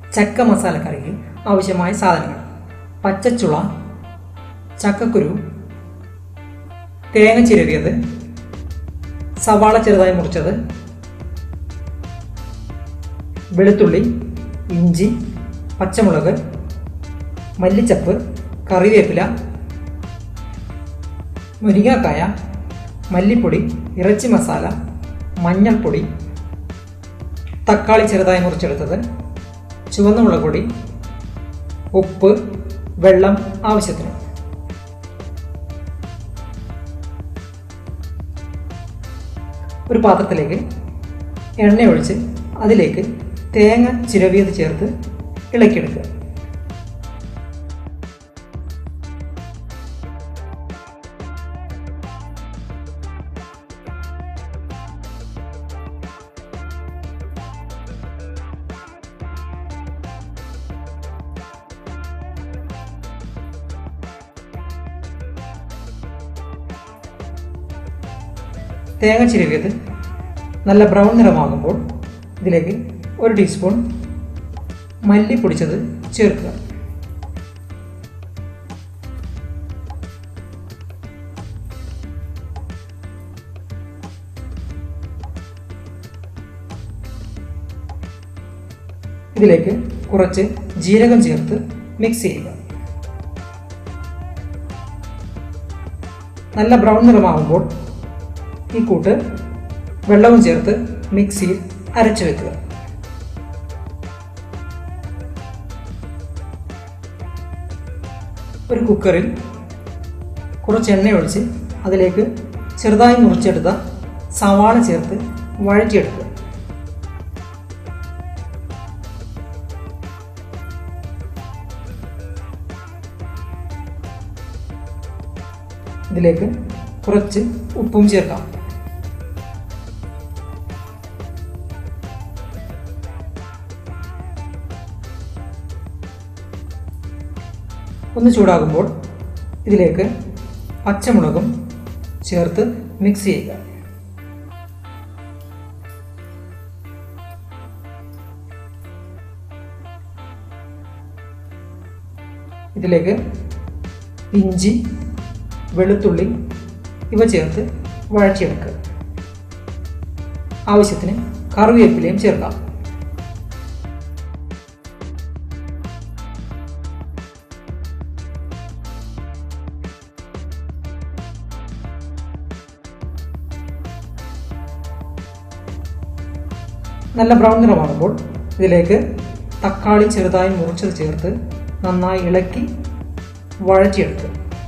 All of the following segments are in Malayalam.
ചക്ക മസാലക്കറിക്ക് ആവശ്യമായ സാധനങ്ങൾ പച്ചച്ചുള ചക്കക്കുരു തേങ്ങ ചിരവിയത് സവാള ചെറുതായി മുറിച്ചത് വെളുത്തുള്ളി ഇഞ്ചി പച്ചമുളക് മല്ലിച്ചപ്പ് കറിവേപ്പില മുരിങ്ങാക്കായ മല്ലിപ്പൊടി ഇറച്ചി മസാല മഞ്ഞൾപ്പൊടി തക്കാളി ചെറുതായി മുറിച്ചെടുത്തത് ചുവന്ന മുളക് പൊടി ഉപ്പ് വെള്ളം ആവശ്യത്തിന് ഒരു പാത്രത്തിലേക്ക് എണ്ണ ഒഴിച്ച് അതിലേക്ക് തേങ്ങ ചിരവിയത് ചേർത്ത് ഇളക്കിയെടുക്കുക തേങ്ങ ചിരവിയത് നല്ല ബ്രൗൺ നിറമാകുമ്പോൾ ഇതിലേക്ക് ഒരു ടീസ്പൂൺ മല്ലി പൊടിച്ചത് ചേർക്കുക ഇതിലേക്ക് കുറച്ച് ജീരകം ചേർത്ത് മിക്സ് ചെയ്യുക നല്ല ബ്രൗൺ നിറമാകുമ്പോൾ ഈ കൂട്ട് വെള്ളവും ചേർത്ത് മിക്സിയിൽ അരച്ചു വെക്കുക ഒരു കുക്കറിൽ കുറച്ച് എണ്ണ ഒഴിച്ച് അതിലേക്ക് ചെറുതായി മുറിച്ചെടുത്ത സവാള ചേർത്ത് വഴറ്റിയെടുക്കുക ഇതിലേക്ക് കുറച്ച് ഉപ്പും ചേർക്കാം ഒന്ന് ചൂടാകുമ്പോൾ ഇതിലേക്ക് പച്ചമുളകും ചേർത്ത് മിക്സ് ചെയ്യുക ഇതിലേക്ക് ഇഞ്ചി വെളുത്തുള്ളി ഇവ ചേർത്ത് വഴറ്റിയെടുക്കുക ആവശ്യത്തിന് കറിവേപ്പിലയും ചേർക്കാം നല്ല ബ്രൗൺ നിറമാകുമ്പോൾ ഇതിലേക്ക് തക്കാളി ചെറുതായി മുറിച്ചത് ചേർത്ത് നന്നായി ഇളക്കി വഴറ്റിയെടുക്കുക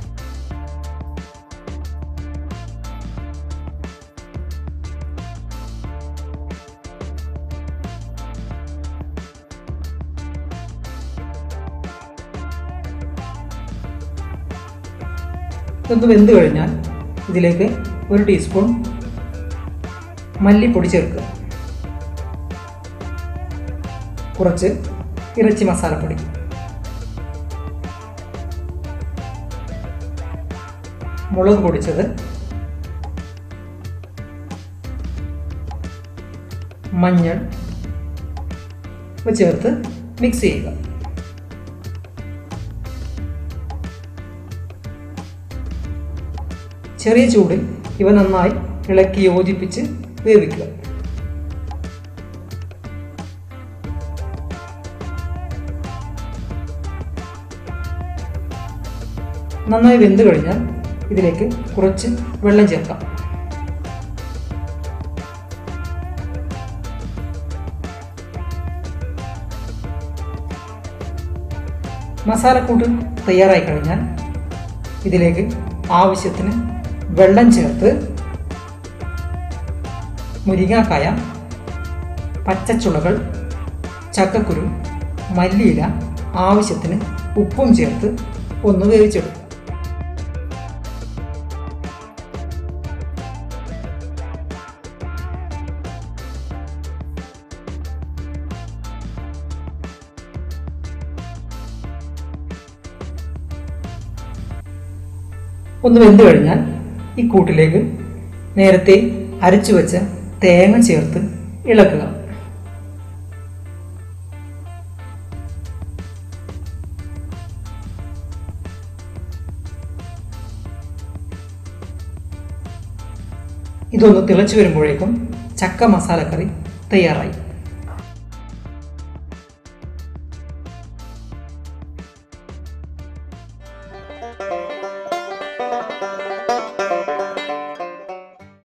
ഇതൊന്ന് വെന്ത് കഴിഞ്ഞാൽ ഇതിലേക്ക് ഒരു ടീസ്പൂൺ മല്ലിപ്പൊടി ചേർക്കുക കുറച്ച് ഇറച്ചി മസാലപ്പൊടി മുളക് പൊടിച്ചത് മഞ്ഞൾ ഇവ ചേർത്ത് മിക്സ് ചെയ്യുക ചെറിയ ചൂടിൽ ഇവ നന്നായി ഇളക്കി യോജിപ്പിച്ച് വേവിക്കുക നന്നായി വെന്ത് കഴിഞ്ഞാൽ ഇതിലേക്ക് കുറച്ച് വെള്ളം ചേർക്കാം മസാലക്കൂട്ട് തയ്യാറായി കഴിഞ്ഞാൽ ഇതിലേക്ക് ആവശ്യത്തിന് വെള്ളം ചേർത്ത് മുരിങ്ങാക്കായ പച്ചച്ചുളകൾ ചക്കക്കുരു മല്ലിയില ആവശ്യത്തിന് ഉപ്പും ചേർത്ത് ഒന്ന് വേവിച്ചെടുക്കുക ഒന്ന് വെന്ത് കഴിഞ്ഞാൽ ഈ കൂട്ടിലേക്ക് നേരത്തെ അരച്ചു വെച്ച തേങ്ങ ചേർത്ത് ഇളക്കുക ഇതൊന്ന് തിളച്ചു വരുമ്പോഴേക്കും ചക്ക മസാലക്കറി തയ്യാറായി